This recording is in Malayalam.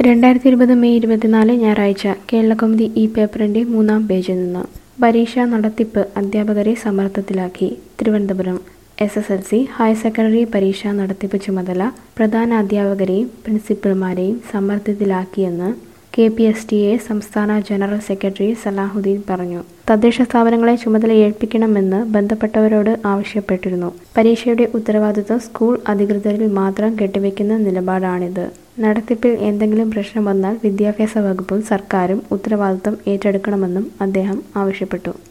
രണ്ടായിരത്തി ഇരുപത് മെയ് ഇരുപത്തിനാല് ഞായറാഴ്ച കേരളകൗമുദി ഈ പേപ്പറിന്റെ മൂന്നാം പേജിൽ നിന്ന് പരീക്ഷാ നടത്തിപ്പ് അധ്യാപകരെ സമ്മർദ്ദത്തിലാക്കി Thiruvananthapuram S S L C higher secondary പരീക്ഷാ നടത്തിപ്പ് ചുമതല പ്രധാന അധ്യാപകരെയും പ്രിൻസിപ്പൽമാരെയും സമ്മർദ്ദത്തിലാക്കിയെന്ന് K P S T A സംസ്ഥാന ജനറൽ സെക്രട്ടറി സലാഹുദ്ദീൻ പറഞ്ഞു തദ്ദേശ സ്ഥാപനങ്ങളെ ചുമതല ഏൽപ്പിക്കണമെന്ന് ബന്ധപ്പെട്ടവരോട് ആവശ്യപ്പെട്ടിരുന്നു പരീക്ഷയുടെ ഉത്തരവാദിത്വം സ്കൂൾ അധികൃതരിൽ മാത്രം കെട്ടിവെക്കുന്ന നിലപാടാണിത് നടത്തിപ്പിൽ എന്തെങ്കിലും പ്രശ്നം വന്നാൽ വിദ്യാഭ്യാസ വകുപ്പും സർക്കാരും ഉത്തരവാദിത്തം ഏറ്റെടുക്കണമെന്നും അദ്ദേഹം ആവശ്യപ്പെട്ടു